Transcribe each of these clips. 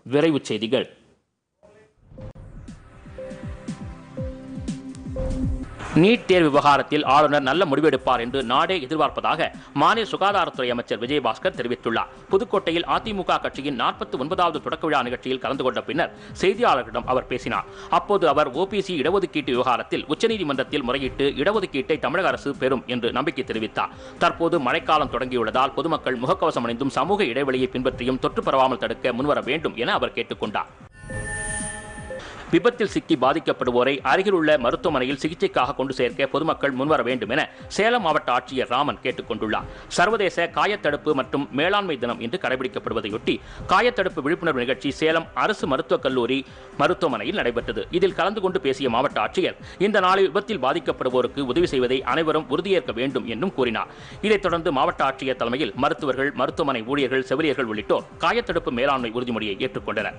விரைவுச் செய்திகள் நீட் தேர்வு விவகாரத்தில் ஆளுநர் நல்ல முடிவெடுப்பார் என்று நாடே எதிர்பார்ப்பதாக மாநில சுகாதாரத்துறை அமைச்சர் விஜயபாஸ்கர் தெரிவித்துள்ளார் புதுக்கோட்டையில் அதிமுக கட்சியின் நாற்பத்தி ஒன்பதாவது தொடக்க விழா நிகழ்ச்சியில் கலந்து கொண்ட பின்னர் செய்தியாளர்களிடம் அவர் பேசினார் அப்போது அவர் ஓபிசி இடஒதுக்கீட்டு விவகாரத்தில் உச்சநீதிமன்றத்தில் முறையிட்டு இடஒதுக்கீட்டை தமிழக அரசு பெறும் என்று நம்பிக்கை தெரிவித்தார் தற்போது மழைக்காலம் தொடங்கியுள்ளதால் பொதுமக்கள் முகக்கவசம் அணிந்தும் சமூக இடைவெளியை பின்பற்றியும் தொற்று பரவாமல் தடுக்க முன்வர வேண்டும் என அவர் கேட்டுக்கொண்டார் விபத்தில் சிக்கி பாதிக்கப்படுவோரை அருகில் உள்ள மருத்துவமனையில் சிகிச்சைக்காக கொண்டு சேர்க்க பொதுமக்கள் முன்வர வேண்டும் என சேலம் மாவட்ட ஆட்சியர் ராமன் கேட்டுக் கொண்டுள்ளார் சர்வதேச காயத்தடுப்பு மற்றும் மேலாண்மை தினம் இன்று கடைபிடிக்கப்படுவதையொட்டி காயத்தடுப்பு விழிப்புணர்வு நிகழ்ச்சி சேலம் அரசு மருத்துவக் கல்லூரி மருத்துவமனையில் நடைபெற்றது இதில் கலந்து கொண்டு பேசிய மாவட்ட ஆட்சியர் இந்த நாளில் விபத்தில் பாதிக்கப்படுவோருக்கு உதவி செய்வதை அனைவரும் உறுதியேற்க வேண்டும் என்றும் கூறினார் இதைத் தொடர்ந்து மாவட்ட ஆட்சியர் தலைமையில் மருத்துவர்கள் மருத்துவமனை ஊழியர்கள் செவிலியர்கள் உள்ளிட்டோர் காயத்தடுப்பு மேலாண்மை உறுதிமொழியை ஏற்றுக்கொண்டனர்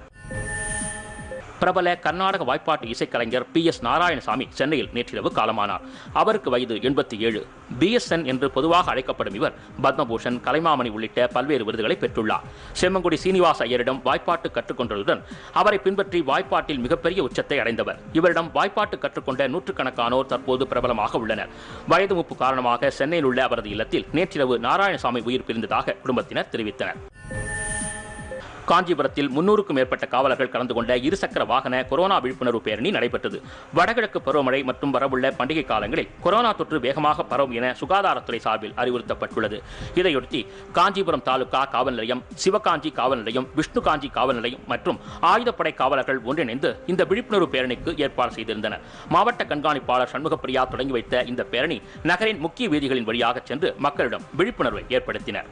பிரபல கர்நாடக வாய்ப்பாட்டு இசைக்கலைஞர் பி எஸ் நாராயணசாமி சென்னையில் நேற்றிரவு காலமானார் அவருக்கு வயது எண்பத்தி ஏழு பிஎஸ்என் என்று பொதுவாக அழைக்கப்படும் இவர் பத்மபூஷன் கலைமாமணி உள்ளிட்ட பல்வேறு விருதுகளை பெற்றுள்ளார் செம்மங்குடி சீனிவாச ஐயரிடம் வாய்ப்பாட்டு கற்றுக்கொண்டதுடன் அவரை பின்பற்றி வாய்ப்பாட்டில் மிகப்பெரிய உச்சத்தை அடைந்தவர் இவரிடம் வாய்ப்பாட்டு கற்றுக்கொண்ட நூற்றுக்கணக்கானோர் தற்போது பிரபலமாக உள்ளனர் வயது மூப்பு காரணமாக சென்னையில் உள்ள அவரது இல்லத்தில் நேற்றிரவு நாராயணசாமி உயிர் பிரிந்ததாக குடும்பத்தினர் தெரிவித்தனர் காஞ்சிபுரத்தில் முன்னூறுக்கும் மேற்பட்ட காவலர்கள் கலந்து கொண்ட இருசக்கர வாகன கொரோனா விழிப்புணர்வு பேரணி நடைபெற்றது வடகிழக்கு பருவமழை மற்றும் வரவுள்ள பண்டிகை காலங்களில் கொரோனா தொற்று வேகமாக பரவும் என சுகாதாரத்துறை சார்பில் அறிவுறுத்தப்பட்டுள்ளது இதையொட்டி காஞ்சிபுரம் தாலுகா காவல் நிலையம் சிவகாஞ்சி காவல் நிலையம் விஷ்ணு காஞ்சி காவல் நிலையம் மற்றும் ஆயுதப்படை காவலர்கள் ஒன்றிணைந்து இந்த விழிப்புணர்வு பேரணிக்கு ஏற்பாடு செய்திருந்தனர் மாவட்ட கண்காணிப்பாளர் சண்முகப்பிரியா தொடங்கி வைத்த இந்த பேரணி நகரின் முக்கிய வீதிகளின் வழியாக சென்று மக்களிடம் விழிப்புணர்வை ஏற்படுத்தினர்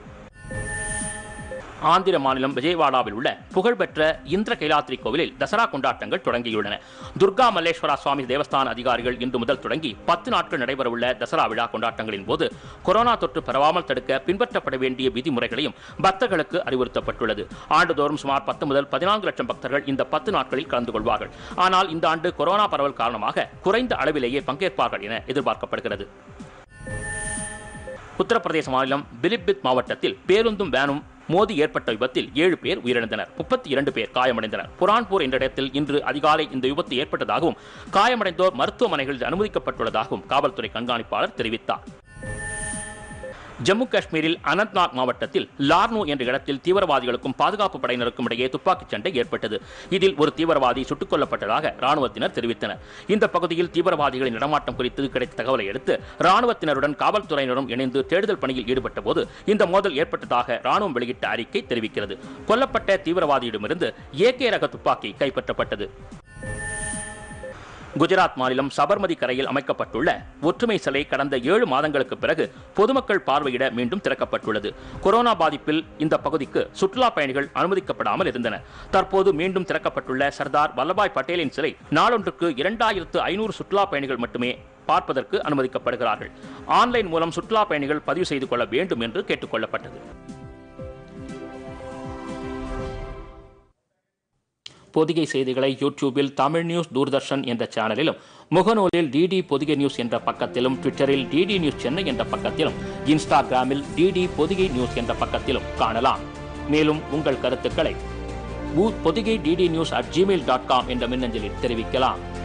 ஆந்திர மாநிலம் விஜயவாடாவில் உள்ள புகழ்பெற்ற இந்திர கைலாத்ரி கோவிலில் தசரா கொண்டாட்டங்கள் தொடங்கியுள்ளன துர்கா மல்லேஸ்வரா சுவாமி தேவஸ்தான அதிகாரிகள் இன்று முதல் தொடங்கி பத்து நாட்கள் நடைபெறவுள்ள தசரா விழா கொண்டாட்டங்களின் போது கொரோனா தொற்று பரவாமல் தடுக்க பின்பற்றப்பட வேண்டிய விதிமுறைகளையும் பக்தர்களுக்கு அறிவுறுத்தப்பட்டுள்ளது ஆண்டுதோறும் சுமார் பத்து முதல் பதினான்கு லட்சம் பக்தர்கள் இந்த பத்து நாட்களில் கலந்து கொள்வார்கள் ஆனால் இந்த ஆண்டு கொரோனா பரவல் காரணமாக குறைந்த அளவிலேயே பங்கேற்பார்கள் என எதிர்பார்க்கப்படுகிறது உத்தரப்பிரதேச மாநிலம் பிலிபித் மாவட்டத்தில் பேருந்தும் வேனும் மோதி ஏற்பட்ட விபத்தில் ஏழு பேர் உயிரிழந்தனர் முப்பத்தி இரண்டு பேர் காயமடைந்தனர் புரான்பூர் என்ற இடத்தில் இன்று அதிகாலை இந்த விபத்து ஏற்பட்டதாகவும் காயமடைந்தோர் மருத்துவமனைகளில் அனுமதிக்கப்பட்டுள்ளதாகவும் காவல்துறை கண்காணிப்பாளர் தெரிவித்தார் ஜம்மு காஷ்மீரில் அனந்த்நாக் மாவட்டத்தில் லார்னு என்ற இடத்தில் தீவிரவாதிகளுக்கும் பாதுகாப்பு படையினருக்கும் இடையே துப்பாக்கிச் சண்டை ஏற்பட்டது இதில் ஒரு தீவிரவாதி சுட்டுக் கொல்லப்பட்டதாக ராணுவத்தினர் தெரிவித்தனர் இந்த பகுதியில் தீவிரவாதிகளின் நடமாட்டம் குறித்து கிடைத்த தகவலை அடுத்து ராணுவத்தினருடன் காவல்துறையினரும் இணைந்து தேடுதல் பணியில் ஈடுபட்ட போது இந்த மோதல் ஏற்பட்டதாக ராணுவம் வெளியிட்ட அறிக்கை தெரிவிக்கிறது கொல்லப்பட்ட தீவிரவாதியிடமிருந்து ஏகே ரக துப்பாக்கி கைப்பற்றப்பட்டது குஜராத் மாநிலம் சபர்மதி கரையில் அமைக்கப்பட்டுள்ள ஒற்றுமை சிலை கடந்த ஏழு மாதங்களுக்கு பிறகு பொதுமக்கள் பார்வையிட மீண்டும் திறக்கப்பட்டுள்ளது கொரோனா பாதிப்பில் இந்த பகுதிக்கு சுற்றுலா பயணிகள் அனுமதிக்கப்படாமல் இருந்தனர் தற்போது மீண்டும் திறக்கப்பட்டுள்ள சர்தார் வல்லபாய் பட்டேலின் சிலை நாளொன்றுக்கு இரண்டாயிரத்து ஐநூறு சுற்றுலா பயணிகள் மட்டுமே பார்ப்பதற்கு அனுமதிக்கப்படுகிறார்கள் ஆன்லைன் மூலம் சுற்றுலா பயணிகள் பதிவு செய்து கொள்ள வேண்டும் என்று கேட்டுக்கொள்ளப்பட்டது பொதிகை செய்திகளை யூடியூபில் தமிழ் நியூஸ் தூர்தர்ஷன் என்ற சேனலிலும் முகநூலில் டிடி பொதிகை நியூஸ் என்ற பக்கத்திலும் ட்விட்டரில் டிடி நியூஸ் சென்னை என்ற பக்கத்திலும் இன்ஸ்டாகிராமில் டிடி பொதிகை நியூஸ் என்ற பக்கத்திலும் காணலாம் மேலும் உங்கள் கருத்துக்களை Podhigai DD news at Gmail dot com என்ற மின்னஞ்சலில் தெரிவிக்கலாம்